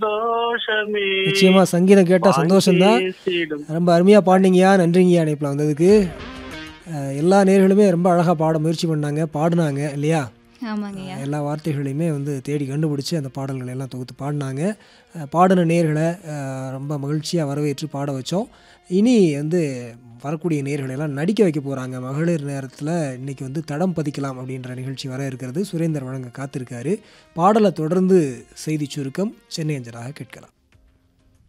தோஷமே நிச்சயமா சங்கீதம் கேட்டால் சந்தோஷம்தான் பேசிடும். ரொம்ப அருமையாக பாடினீங்கயா நன்றிங்கய்யா இணைப்பில் வந்ததுக்கு அஹ், எல்லா நேர்களுமே ரொம்ப அழகாக பாட முயற்சி பண்ணாங்க பாடினாங்க இல்லையா ஆமாங்கய்யா எல்லா வார்த்தைகளையுமே வந்து தேடி கண்டுபிடிச்சி அந்த பாடல்களை எல்லாம் தொகுத்து பாடினாங்க அஹ், பாடின நேர்களை அஹ், ரொம்ப மகிழ்ச்சியாக வரவேற்று பாட வச்சோம் இனி வந்து வரக்கூடிய நேர்களை எல்லாம் நடிக்க வைக்க போகிறாங்க மகளிர் நேரத்தில் இன்னைக்கு வந்து தடம் பதிக்கலாம் அப்படின்ற நிகழ்ச்சி வர இருக்கிறது சுரேந்தர் வழங்க காத்திருக்காரு பாடலை தொடர்ந்து செய்தி சுருக்கம் சென்னை அஞ்சலாக கேட்கலாம்